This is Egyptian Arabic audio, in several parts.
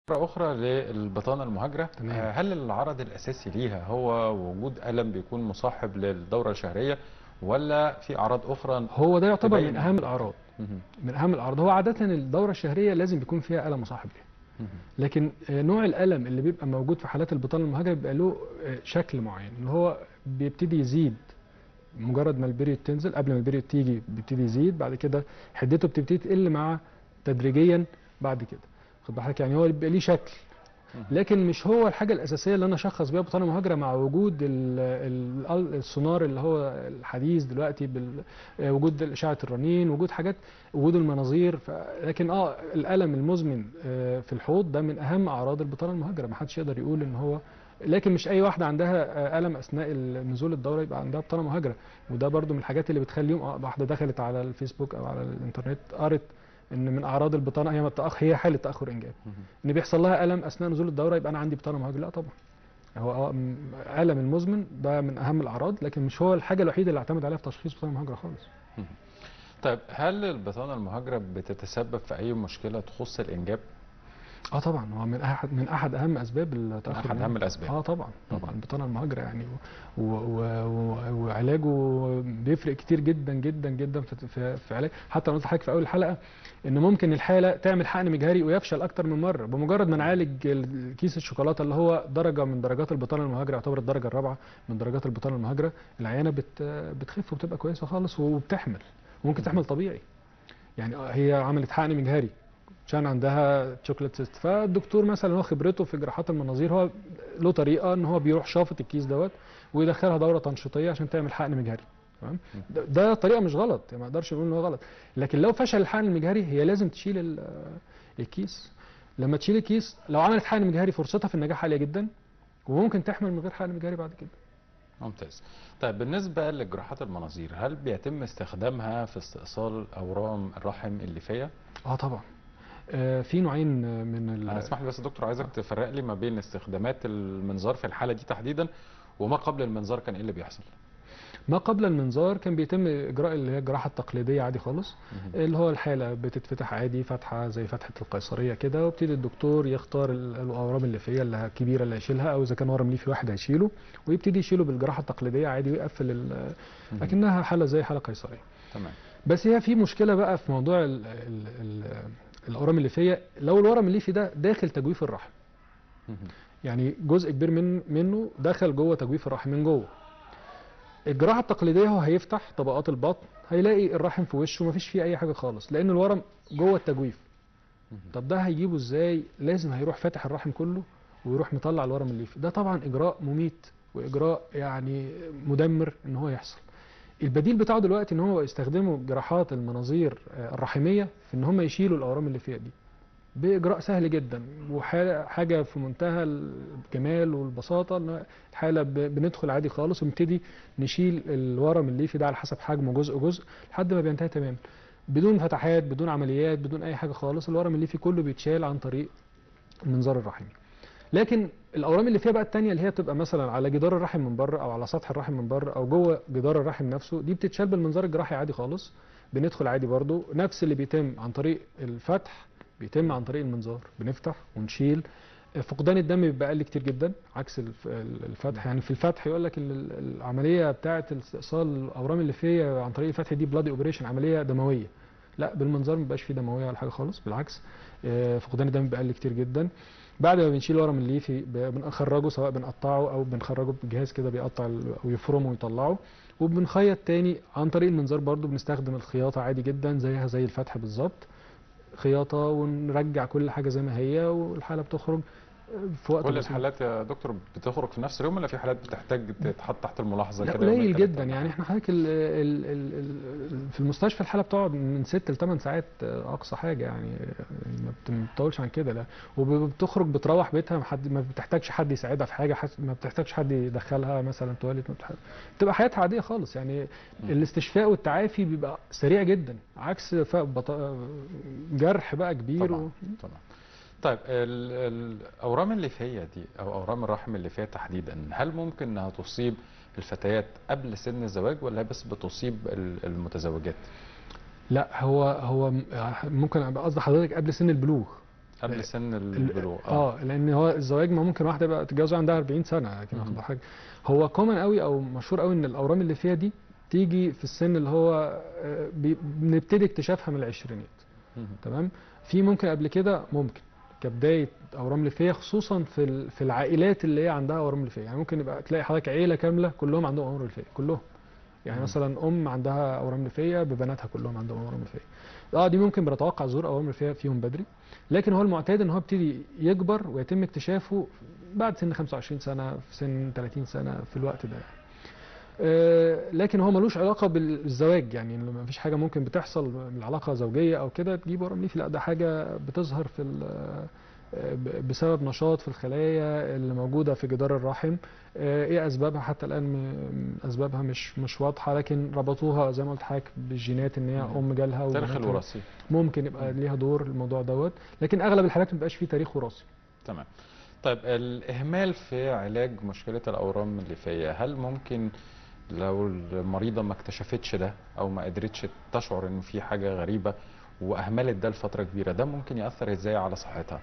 مرة أخرى للبطانة المهاجرة تمام. آه، هل العرض الأساسي ليها هو وجود ألم بيكون مصاحب للدورة الشهرية ولا في أعراض أخرى هو ده يعتبر تبين- من اهم الاعراض مهم. من اهم الاعراض هو عاده الدوره الشهريه لازم بيكون فيها الم مصاحب ليها مهم. لكن آه، نوع الالم اللي بيبقى موجود في حالات البطانه المهاجره بيبقى له آه، شكل معين اللي هو بيبتدي يزيد مجرد ما البريود تنزل قبل ما البريود تيجي بيبتدي يزيد بعد كده حدته بتبتدي تقل مع تدريجيا بعد كده خد بالك يعني هو بيبقى ليه شكل لكن مش هو الحاجه الاساسيه اللي انا اشخص بيها بطانه مهاجره مع وجود ال ال السونار اللي هو الحديث دلوقتي بال- آه، وجود اشعه الرنين وجود حاجات وجود المناظير ف... لكن اه الالم المزمن آه، في الحوض ده من اهم اعراض البطانه المهاجره ما حدش يقدر يقول ان هو لكن مش اي واحده عندها آه، الم اثناء نزول الدوره يبقى عندها بطانه مهاجره وده برضو من الحاجات اللي بتخليهم آه، واحده دخلت على الفيسبوك او على الانترنت قرت ان من اعراض البطانه هي التأخ هي حاله تاخر انجاب مهم. ان بيحصل لها الم اثناء نزول الدوره يبقى انا عندي بطانه مهاجره لا طبعا هو آه، م- الم المزمن ده من اهم الاعراض لكن مش هو الحاجه الوحيده اللي اعتمد عليها في تشخيص بطانه مهاجره خالص طيب هل البطانة المهاجرة بتتسبب في أي مشكلة تخص الإنجاب؟ اه طبعا هو من احد من احد اهم اسباب التاخر أحد الإنجاب. أهم الأسباب. اه طبعا طبعا البطانه المهاجره يعني و- و- و- وعلاجه بيفرق كتير جدا جدا جدا في, في, في علاج حتى انا قلت لحضرتك في اول الحلقه ان ممكن الحاله تعمل حقن مجهري ويفشل اكتر من مره بمجرد ما نعالج ال- كيس الشوكولاته اللي هو درجه من درجات البطانه المهاجره يعتبر الدرجه الرابعه من درجات البطانه المهاجره العيانه بت بتخف وبتبقى كويسه خالص وبتحمل وممكن تحمل طبيعي يعني آه هي عملت حقن مجهري عشان عندها تشوكلت سيست فالدكتور مثلا هو خبرته في جراحات المناظير هو له طريقه ان هو بيروح شافط الكيس دوت ويدخلها دوره تنشيطيه عشان تعمل حقن مجهري تمام ده- ده طريقه مش غلط يعني ما اقدرش اقول ان هو غلط لكن لو فشل الحقن المجهري هي لازم تشيل ال- الكيس لما تشيل الكيس لو عملت حقن مجهري فرصتها في النجاح عاليه جدا وممكن تحمل من غير حقن مجهري بعد كده ممتاز طيب بالنسبة لجراحات المناظير هل بيتم استخدامها في استئصال أورام الرحم الليفية؟ اه طبعا آه في نوعين آه، من ال- أنا اسمح لي بس يا دكتور عايزك تفرق لي ما بين استخدامات المنظار في الحالة دي تحديدا وما قبل المنظار كان إيه اللي بيحصل؟ ما قبل المنظار كان بيتم اجراء اللي هي الجراحه التقليديه عادي خالص اللي هو الحاله بتتفتح عادي فتحه زي فتحه القيصريه كده ويبتدي الدكتور يختار ال- الاورام الليفيه اللي الكبيره اللي هيشيلها او اذا كان ورم ليفي واحد هيشيله ويبتدي يشيله بالجراحه التقليديه عادي ويقفل ال- مهم. لكنها حاله زي حاله قيصريه تمام بس هي في مشكله بقى في موضوع ال ال ال الاورام الليفيه لو الورم الليفي ده داخل تجويف الرحم مهم. يعني جزء كبير من منه دخل جوه تجويف الرحم من جوه الجراحه التقليديه هو هيفتح طبقات البطن هيلاقي الرحم في وشه مفيش فيه اي حاجه خالص لان الورم جوه التجويف مهم. طب ده هيجيبه ازاي لازم هيروح فاتح الرحم كله ويروح مطلع الورم الليفي ده طبعا اجراء مميت واجراء يعني مدمر ان هو يحصل البديل بتاعه دلوقتي ان هو يستخدموا جراحات المناظير آه، الرحميه في ان هم يشيلوا الاورام اللي فيها دي باجراء سهل جدا وحاجه في منتهى الجمال والبساطه ان الحاله ب- بندخل عادي خالص ونبتدي نشيل الورم الليفي ده على حسب حجمه جزء جزء لحد ما بينتهي تماما بدون فتحات بدون عمليات بدون اي حاجه خالص الورم الليفي كله بيتشال عن طريق المنظار الرحمي لكن الاورام اللي فيها بقى التانية اللي هي بتبقى مثلا على جدار الرحم من بره او على سطح الرحم من بره او جوه جدار الرحم نفسه دي بتتشال بالمنظار الجراحي عادي خالص بندخل عادي برضو نفس اللي بيتم عن طريق الفتح بيتم عن طريق المنظار بنفتح ونشيل فقدان الدم بيبقى اقل كتير جدا عكس الف- الفتح يعني في الفتح يقول لك ال- ال- العمليه بتاعه استئصال الاورام الليفيه عن طريق الفتح دي بلادي اوبريشن عمليه دمويه لا بالمنظار ما بيبقاش فيه دمويه ولا حاجه خالص بالعكس آه، فقدان الدم بيبقى اقل كتير جدا بعد ما بنشيل الورم الليفي ب- بنخرجه سواء بنقطعه او بنخرجه بجهاز كده بيقطع ال- او يفرمه ويطلعه وبنخيط تاني عن طريق المنظار برضو بنستخدم الخياطه عادي جدا زيها زي الفتح بالظبط خياطه ونرجع كل حاجه زي ما هي والحاله بتخرج في وقت كل بسيط. الحالات يا دكتور بتخرج في نفس اليوم ولا في حالات بتحتاج تتحط تحت الملاحظة لا كده يومين قليل تلاتة؟ جدا يعني احنا حضرتك ال- ال- ال- ال- في المستشفى الحاله بتقعد من 6 ل 8 ساعات اقصى حاجه يعني ما بت- ما بتطولش عن كده لا وبتخرج بتروح بيتها ما حد ما بتحتاجش حد يساعدها في حاجه حس- ما بتحتاجش حد يدخلها مثلا تواليت ما بتح- بتبقى حياتها عاديه خالص يعني مم. الاستشفاء والتعافي بيبقى سريع جدا عكس ف- بط- جرح بقى كبير طبعا و... طبعا طيب ال- الاورام الليفيه دي او اورام الرحم الليفيه تحديدا هل ممكن انها تصيب الفتيات قبل سن الزواج ولا هي بس بتصيب ال- المتزوجات؟ لا هو هو م- ممكن ابقى قصد حضرتك قبل سن البلوغ قبل سن البلوغ اه لان هو الزواج ما ممكن واحده بقى تتجوز عندها 40 سنه لكن مهم. واخد حاجه هو كومن قوي او مشهور قوي ان الاورام اللي فيها دي تيجي في السن اللي هو آه، بي- بنبتدي اكتشافها من العشرينات مهم. تمام في ممكن قبل كده ممكن كبدايه اورام ليفيه خصوصا في ال- في العائلات اللي هي عندها اورام ليفيه يعني ممكن يبقى تلاقي حضرتك عيله كامله كلهم عندهم اورام ليفيه كلهم يعني مم. مثلا ام عندها اورام ليفيه ببناتها كلهم عندهم اورام ليفيه اه دي ممكن بنتوقع ظهور اورام ليفيه فيهم بدري لكن هو المعتاد ان هو بيبتدي يكبر ويتم اكتشافه بعد سن 25 سنه في سن 30 سنه في الوقت ده يعني. آه، لكن هو ملوش علاقه بالزواج يعني ما فيش حاجه ممكن بتحصل من علاقه زوجيه او كده تجيب ورم ليفي لا ده حاجه بتظهر في ال- آه، ب- بسبب نشاط في الخلايا اللي موجوده في جدار الرحم آه، ايه اسبابها حتى الان م- اسبابها مش مش واضحه لكن ربطوها زي ما قلت لحضرتك بالجينات ان هي مم. ام جالها التاريخ وبناتها. الوراثي ممكن يبقى ليها دور الموضوع دوت لكن اغلب الحالات ما بيبقاش فيه تاريخ وراثي تمام طيب الإهمال في علاج مشكلة الأورام الليفية هل ممكن لو المريضة ما اكتشفتش ده أو ما قدرتش تشعر إن في حاجة غريبة وأهملت ده لفترة كبيرة ده ممكن يأثر إزاي على صحتها؟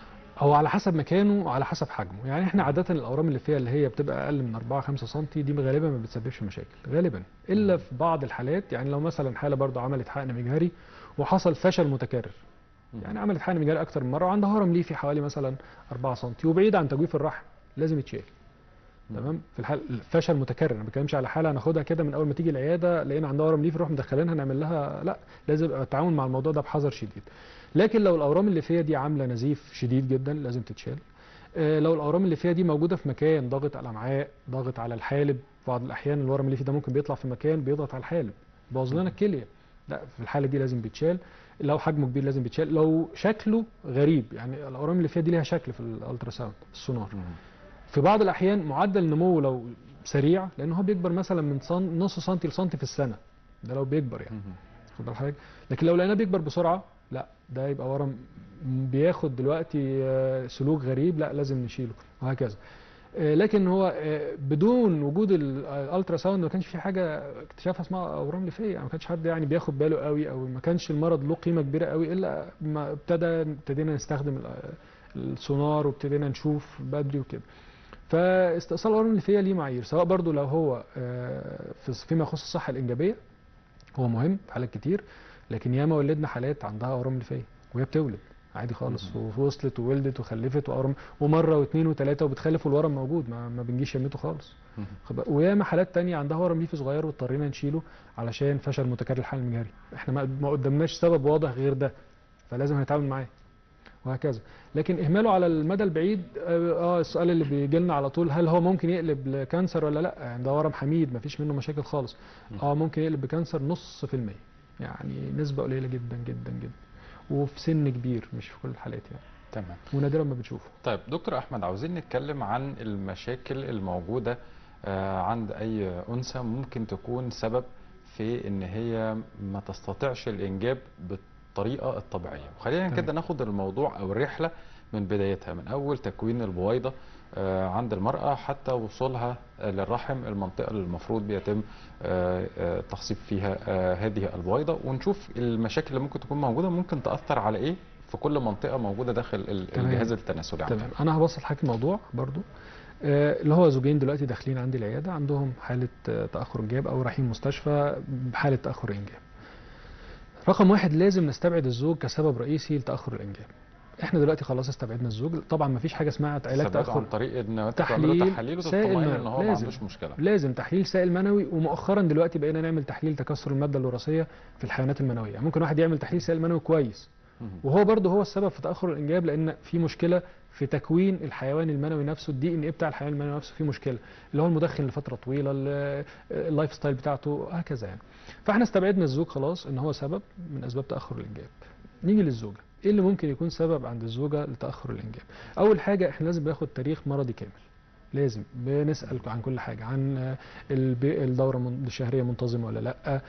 هو على حسب مكانه وعلى حسب حجمه يعني احنا عاده الاورام اللي فيها اللي هي بتبقى اقل من 4 5 سم دي غالبا ما بتسببش مشاكل غالبا الا في بعض الحالات يعني لو مثلا حاله برضو عملت حقن مجهري وحصل فشل متكرر يعني عملت حقن مجهري اكتر من مره وعندها هرم ليفي حوالي مثلا 4 سم وبعيد عن تجويف الرحم لازم يتشال مم. تمام في الحال فشل متكرر ما بتكلمش على حاله هناخدها كده من اول ما تيجي العياده لقينا عندها ورم ليفي نروح مدخلينها نعمل لها لا لازم يبقى التعامل مع الموضوع ده بحذر شديد لكن لو الاورام اللي فيها دي عامله نزيف شديد جدا لازم تتشال آه، لو الاورام اللي فيها دي موجوده في مكان ضاغط على الامعاء ضاغط على الحالب في بعض الاحيان الورم الليفي ده ممكن بيطلع في مكان بيضغط على الحالب بوظ لنا الكليه لا في الحاله دي لازم بيتشال لو حجمه كبير لازم بيتشال لو شكله غريب يعني الاورام اللي فيها دي ليها شكل في الالتراساوند السونار مم. في بعض الاحيان معدل النمو لو سريع لان هو بيكبر مثلا من صن... نص سنتي لسنتي في السنه ده لو بيكبر يعني مم. خد بال حضرتك لكن لو لقيناه بيكبر بسرعه لا ده يبقى ورم بياخد دلوقتي آه، سلوك غريب لا لازم نشيله وهكذا آه، لكن هو آه، بدون وجود ال- الالترا ساوند ما كانش في حاجه اكتشافها اسمها اورام ليفيه يعني ما كانش حد يعني بياخد باله قوي او ما كانش المرض له قيمه كبيره قوي الا ما ابتدى ابتدينا نستخدم ال- السونار وابتدينا نشوف بدري وكده فاستئصال الاورام الليفيه ليه معايير سواء برضو لو هو آه، في- فيما يخص الصحه الانجابيه هو مهم في حالات كتير لكن ياما ولدنا حالات عندها اورام ليفيه وهي بتولد عادي خالص مهم. ووصلت وولدت وخلفت واورام ومره واثنين وثلاثه وبتخلف والورم موجود ما, ما بنجيش يمته خالص مم. خد بالك؟ وياما حالات تانية عندها ورم ليفي صغير واضطرينا نشيله علشان فشل متكرر الحمل المجهري احنا ما ما قدامناش سبب واضح غير ده فلازم هنتعامل معاه وهكذا لكن اهماله على المدى البعيد اه آه، السؤال اللي بيجي لنا على طول هل هو ممكن يقلب لكانسر ولا لا يعني ده ورم حميد ما فيش منه مشاكل خالص مم. اه ممكن يقلب بكانسر نص في المية يعني نسبة قليلة جدا جدا جدا وفي سن كبير مش في كل الحالات يعني تمام ونادرا ما بنشوفه طيب دكتور احمد عاوزين نتكلم عن المشاكل الموجوده آه، عند اي انثى ممكن تكون سبب في ان هي ما تستطيعش الانجاب بالطريقه الطبيعيه وخلينا تمام. كده ناخد الموضوع او الرحله من بدايتها من اول تكوين البويضه آه، عند المراه حتى وصولها آه، للرحم المنطقه اللي المفروض بيتم آه، آه، تخصيب فيها آه، هذه البويضه ونشوف المشاكل اللي ممكن تكون موجوده ممكن تاثر على ايه في كل منطقه موجوده داخل ال- تمام. الجهاز التناسلي عندنا. تمام انا هبسط حضرتك الموضوع برضو آه، اللي هو زوجين دلوقتي داخلين عندي العياده عندهم حاله آه، تاخر انجاب او رايحين مستشفى بحاله تاخر انجاب رقم واحد لازم نستبعد الزوج كسبب رئيسي لتاخر الانجاب احنا دلوقتي خلاص استبعدنا الزوج طبعا ما فيش حاجه اسمها علاج ثبات عن تاخر طريق ان تحليل تعملوا تحاليل سائل وتطمئن منوي. ان هو ما لازم. عندوش مشكله لازم تحليل سائل منوي ومؤخرا دلوقتي بقينا نعمل تحليل تكسر الماده الوراثيه في الحيوانات المنويه يعني ممكن واحد يعمل تحليل سائل منوي كويس مهم. وهو برضه هو السبب في تاخر الانجاب لان في مشكله في تكوين الحيوان المنوي نفسه الدي ان ايه بتاع الحيوان المنوي نفسه في مشكله اللي هو المدخن لفتره طويله ال- اللايف ستايل بتاعته هكذا يعني فاحنا استبعدنا الزوج خلاص ان هو سبب من اسباب تاخر الانجاب نيجي للزوجه ايه اللي ممكن يكون سبب عند الزوجه لتاخر الانجاب اول حاجه احنا لازم ناخد تاريخ مرضي كامل لازم بنسال عن كل حاجه عن آه، الب- الدوره من- الشهريه منتظمه ولا لا آه،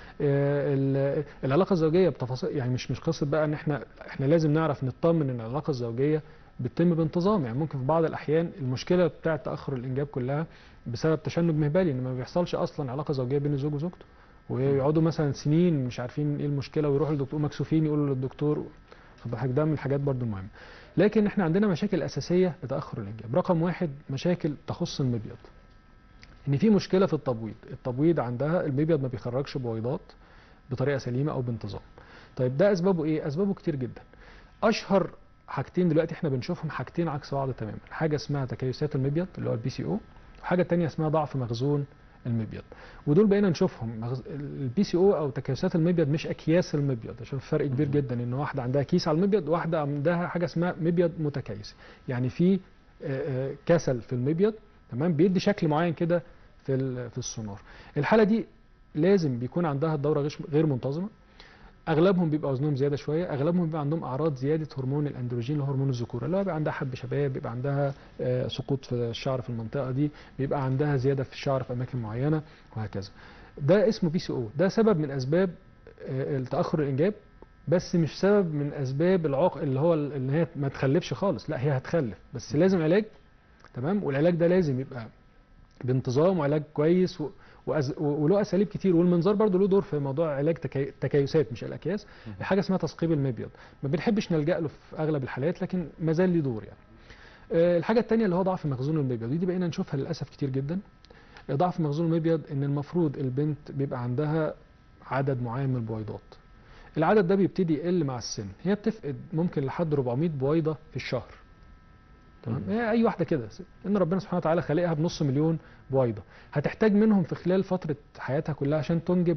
ال- العلاقه الزوجيه بتفاصيل يعني مش مش قصه بقى ان احنا احنا لازم نعرف نطمن ان العلاقه الزوجيه بتتم بانتظام يعني ممكن في بعض الاحيان المشكله بتاعه تاخر الانجاب كلها بسبب تشنج مهبلي ان ما بيحصلش اصلا علاقه زوجيه بين الزوج وزوجته ويقعدوا مثلا سنين مش عارفين ايه المشكله ويروحوا للدكتور مكسوفين يقولوا للدكتور خد بالك ده من الحاجات برضو المهمه لكن احنا عندنا مشاكل اساسيه لتاخر الانجاب رقم واحد مشاكل تخص المبيض ان في مشكله في التبويض التبويض عندها المبيض ما بيخرجش بويضات بطريقه سليمه او بانتظام طيب ده اسبابه ايه اسبابه كتير جدا اشهر حاجتين دلوقتي احنا بنشوفهم حاجتين عكس بعض تماما حاجه اسمها تكيسات المبيض اللي هو البي سي او وحاجه تانية اسمها ضعف مخزون المبيض ودول بقينا نشوفهم البي سي او او تكيسات المبيض مش اكياس المبيض عشان فرق كبير جدا ان واحده عندها كيس على المبيض وواحده عندها حاجه اسمها مبيض متكيس يعني في آه، آه، كسل في المبيض تمام بيدي شكل معين كده في ال- في السونار الحاله دي لازم بيكون عندها الدوره غش- غير منتظمه اغلبهم بيبقى وزنهم زياده شويه اغلبهم بيبقى عندهم اعراض زياده هرمون الاندروجين اللي هو هرمون الذكوره اللي هو بيبقى عندها حب شباب بيبقى عندها آه، سقوط في الشعر في المنطقه دي بيبقى عندها زياده في الشعر في اماكن معينه وهكذا ده اسمه بي سي او ده سبب من اسباب آه، التاخر الانجاب بس مش سبب من اسباب العق اللي هو ال- ان هي ما تخلفش خالص لا هي هتخلف بس لازم علاج تمام والعلاج ده لازم يبقى بانتظام وعلاج كويس و... وأز... و- وله اساليب كتير والمنظار برضه له دور في موضوع علاج تكي... تكيسات مش الاكياس حاجه اسمها تثقيب المبيض ما بنحبش نلجا له في اغلب الحالات لكن ما زال ليه دور يعني آه، الحاجه الثانيه اللي هو ضعف مخزون المبيض ودي بقينا نشوفها للاسف كتير جدا آه، ضعف مخزون المبيض ان المفروض البنت بيبقى عندها عدد معين من البويضات العدد ده بيبتدي يقل مع السن هي بتفقد ممكن لحد 400 بويضه في الشهر تمام مم. هي اي واحده كده ان ربنا سبحانه وتعالى خالقها بنص مليون بويضه هتحتاج منهم في خلال فتره حياتها كلها عشان تنجب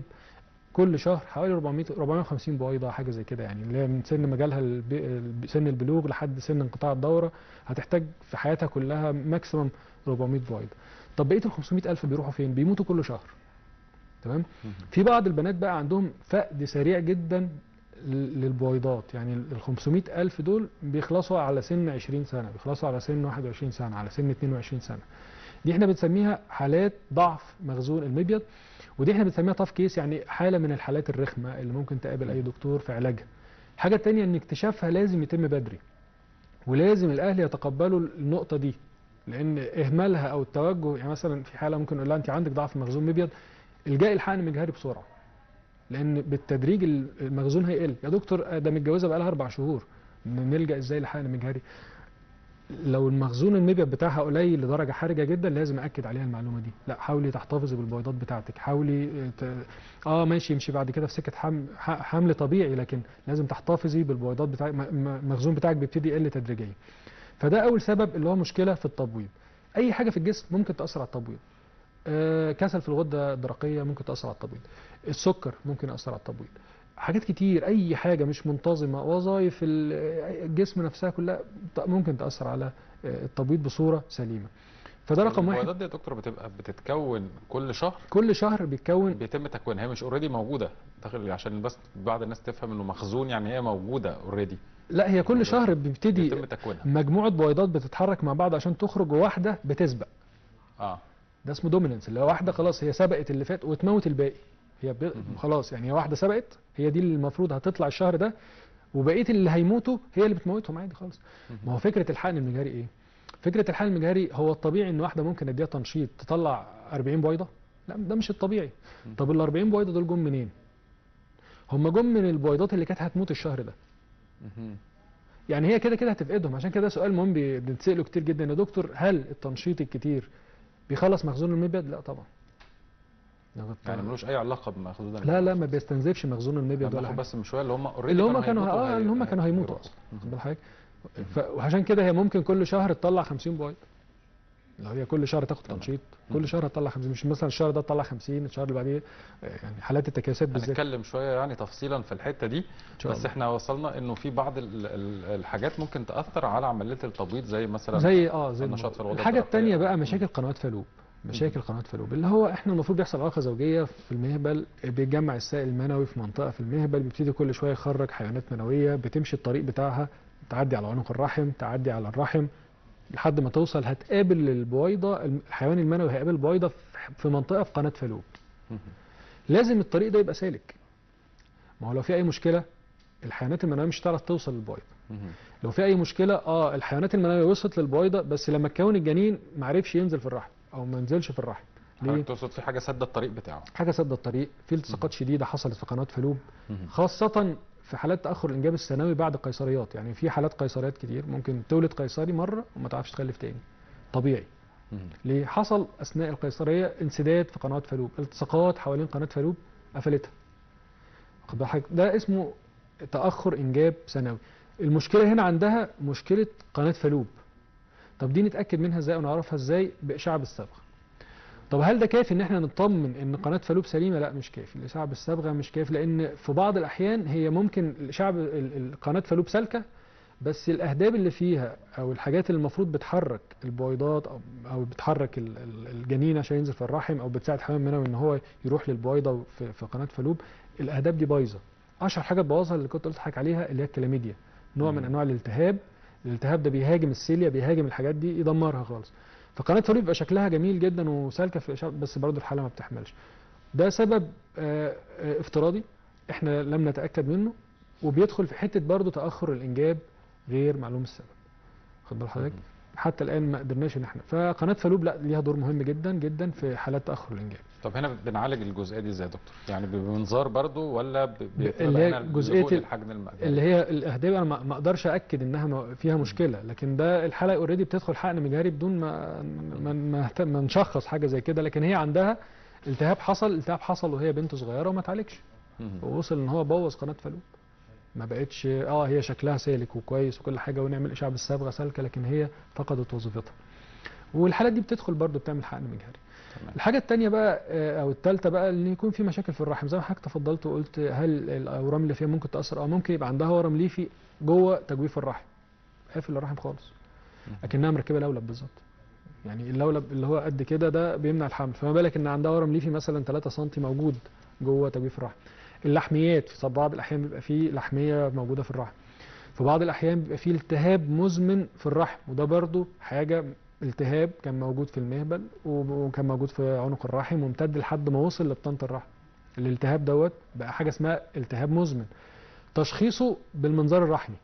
كل شهر حوالي 400 450 بويضه حاجه زي كده يعني اللي هي من سن مجالها الب- الب- سن البلوغ لحد سن انقطاع الدوره هتحتاج في حياتها كلها ماكسيمم 400 بويضه طب بقيه ال 500 الف بيروحوا فين بيموتوا كل شهر تمام في بعض البنات بقى عندهم فقد سريع جدا ل- للبويضات يعني ال 500 ألف دول بيخلصوا على سن 20 سنة بيخلصوا على سن 21 سنة على سن 22 سنة دي احنا بنسميها حالات ضعف مخزون المبيض ودي احنا بنسميها طاف كيس يعني حالة من الحالات الرخمة اللي ممكن تقابل أي دكتور في علاجها الحاجة التانية ان اكتشافها لازم يتم بدري ولازم الأهل يتقبلوا النقطة دي لأن إهمالها أو التوجه يعني مثلا في حالة ممكن نقول لها أنت عندك ضعف مخزون مبيض الجاء الحقن مجهري بسرعة لان بالتدريج المخزون هيقل يا دكتور ده متجوزه بقالها اربع شهور نلجا ازاي لحقن مجهري لو المخزون المبيض بتاعها قليل لدرجه حرجه جدا لازم اكد عليها المعلومه دي لا حاولي تحتفظي بالبيضات بتاعتك حاولي ت... اه ماشي يمشي بعد كده في سكه حمل ح- حمل طبيعي لكن لازم تحتفظي بالبيضات بتاعك م- م- المخزون بتاعك بيبتدي يقل تدريجيا فده اول سبب اللي هو مشكله في التبويض اي حاجه في الجسم ممكن تاثر على التبويض آه، كسل في الغده الدرقيه ممكن تاثر على التبويض السكر ممكن ياثر على التبويض حاجات كتير اي حاجه مش منتظمه وظائف ال- الجسم نفسها كلها ت- ممكن تاثر على آه، التبويض بصوره سليمه فده رقم واحد البويضات دي يا دكتور بتبقى بتتكون كل شهر كل شهر بيتكون بيتم تكوينها هي مش اوريدي موجوده داخل عشان بس بعض الناس تفهم انه مخزون يعني هي موجوده اوريدي لا هي كل شهر بيبتدي بيتم تكوينها مجموعه بويضات بتتحرك مع بعض عشان تخرج وواحده بتسبق اه ده اسمه دوميننس اللي هو واحده خلاص هي سبقت اللي فات وتموت الباقي هي ب... مهم. خلاص يعني هي واحده سبقت هي دي اللي المفروض هتطلع الشهر ده وبقيه اللي هيموتوا هي اللي بتموتهم عادي خالص ما هو فكره الحقن المجهري ايه فكره الحقن المجهري هو الطبيعي ان واحده ممكن اديها تنشيط تطلع 40 بويضه لا ده مش الطبيعي مم. طب ال 40 بويضه دول جم منين هم جم من البويضات اللي كانت هتموت الشهر ده مهم. يعني هي كده كده هتفقدهم عشان كده سؤال مهم بي- بنتسأله كتير جدا يا دكتور هل التنشيط الكتير بيخلص مخزون المبيض لا طبعا يعني ملوش اي علاقه بمخزون لا لا ما بيستنزفش مخزون المبيض ولا بناخد حاجه بس من شويه اللي هم اوريدي اللي هم كانوا اه اللي هم كانوا هيموتوا اصلا واخد بال حضرتك ف- وعشان كده هي ممكن كل شهر تطلع 50 بويض لو هي كل شهر تاخد تمام. تنشيط مم. كل شهر هتطلع 50 مش مثلا الشهر ده تطلع 50 الشهر اللي بعديه آه، يعني حالات التكيسات بالذات هنتكلم شويه يعني تفصيلا في الحته دي ان شاء بس الله احنا وصلنا انه في بعض ال- ال- الحاجات ممكن تاثر على عمليه التبويض زي مثلا زي اه زي النشاط في الموضوع. الغدة الحاجه الدرقية. الثانيه بقى مشاكل قنوات فالوب مشاكل قنوات فالوب اللي هو احنا المفروض بيحصل علاقه زوجيه في المهبل بيتجمع السائل المنوي في منطقه في المهبل بيبتدي كل شويه يخرج حيوانات منويه بتمشي الطريق بتاعها تعدي على عنق الرحم تعدي على الرحم لحد ما توصل هتقابل البويضه الحيوان المنوي هيقابل البويضه في- في منطقه في قناه فالوب مهم. لازم الطريق ده يبقى سالك ما هو لو في اي مشكله الحيوانات المنويه مش هتعرف توصل للبويضه مهم. لو في اي مشكله اه الحيوانات المنويه وصلت للبويضه بس لما تكون الجنين ما عرفش ينزل في الرحم او ما نزلش في الرحم ليه حضرتك تقصد في حاجه سد الطريق بتاعه حاجه سد الطريق في التصاقات شديده حصلت في قناه فالوب مهم. خاصه في حالات تاخر الانجاب الثانوي بعد القيصريات يعني في حالات قيصريات كتير ممكن تولد قيصري مره وما تعرفش تخلف تاني طبيعي مم. ليه حصل اثناء القيصريه انسداد في قناه فالوب التصاقات حوالين قناه فالوب قفلتها واخد بال حضرتك؟ ده اسمه تاخر انجاب ثانوي المشكله هنا عندها مشكله قناه فالوب طب دي نتاكد منها ازاي ونعرفها ازاي باشعه بالصبغه طب هل ده كافي ان احنا نطمن ان قناه فالوب سليمه لا مش كافي الاشعه بالصبغه مش كافي لان في بعض الاحيان هي ممكن الاشعه ب- ال- ال- قناه فالوب سالكه بس الاهداب اللي فيها او الحاجات اللي المفروض بتحرك البويضات او او بتحرك ال- ال- الجنين عشان ينزل في الرحم او بتساعد حمام المنوي ان هو يروح للبويضه في, في قناه فالوب الاهداب دي بايظه اشهر حاجه تبوظها اللي كنت قلت لحضرتك عليها اللي هي الكلاميديا نوع من مم. انواع الالتهاب الالتهاب ده بيهاجم السيليا بيهاجم الحاجات دي يدمرها خالص فقناه فالوب بيبقى شكلها جميل جدا وسالكه في الإشعة، بس برضه الحاله ما بتحملش ده سبب آه، آه، افتراضي احنا لم نتاكد منه وبيدخل في حته برضه تاخر الانجاب غير معلوم السبب خد بال حضرتك حتى الان ما قدرناش ان احنا فقناه فالوب لا ليها دور مهم جدا جدا في حالات تاخر الانجاب طب هنا بنعالج الجزئيه دي ازاي يا دكتور؟ يعني بمنظار برضو ولا ب- بيتبقى اللي هي هنا جزئية اللجوء ال- للحجم المأجري؟ اللي هي الاهداب انا ما ما اقدرش اكد انها م- فيها مشكله لكن ده الحاله اوريدي بتدخل حقن مجهري بدون ما ما ما, اهت- ما نشخص حاجه زي كده لكن هي عندها التهاب حصل التهاب حصل وهي بنت صغيره وما اتعالجش مم. ووصل ان هو بوظ قناه فالوب ما بقتش اه هي شكلها سالك وكويس وكل حاجه ونعمل اشعه بالصبغه سالكه لكن هي فقدت وظيفتها والحالات دي بتدخل برضو بتعمل حقن مجهري تمام. الحاجه الثانيه بقى آه، او الثالثه بقى ان يكون في مشاكل في الرحم زي ما حضرتك تفضلت وقلت هل الاورام اللي فيها ممكن تاثر اه ممكن يبقى عندها ورم ليفي جوه تجويف الرحم قافل الرحم خالص اكنها مركبه لولب بالظبط يعني اللولب اللي هو قد كده ده بيمنع الحمل فما بالك ان عندها ورم ليفي مثلا 3 سم موجود جوه تجويف الرحم اللحميات في بعض الاحيان بيبقى فيه لحميه موجوده في الرحم في بعض الاحيان بيبقى فيه التهاب مزمن في الرحم وده برضو حاجه التهاب كان موجود في المهبل وب- وكان موجود في عنق الرحم وامتد لحد ما وصل لبطانه الرحم الالتهاب دوت بقى حاجه اسمها التهاب مزمن تشخيصه بالمنظار الرحمي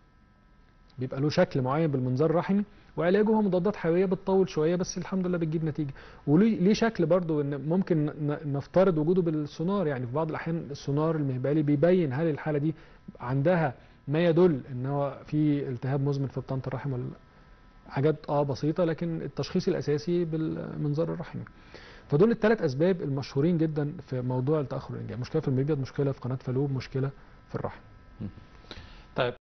بيبقى له شكل معين بالمنظار الرحمي وعلاجه هو مضادات حيويه بتطول شويه بس الحمد لله بتجيب نتيجه وليه ليه شكل برضو ان ممكن ن- نفترض وجوده بالسونار يعني في بعض الاحيان السونار المهبلي بيبين هل الحاله دي عندها ما يدل ان هو في التهاب مزمن في بطانه الرحم ولا لا حاجات اه بسيطه لكن التشخيص الاساسي بالمنظار الرحمي فدول الثلاث اسباب المشهورين جدا في موضوع التاخر الانجاب مشكله في المبيض مشكله في قناه فالوب مشكله في الرحم طيب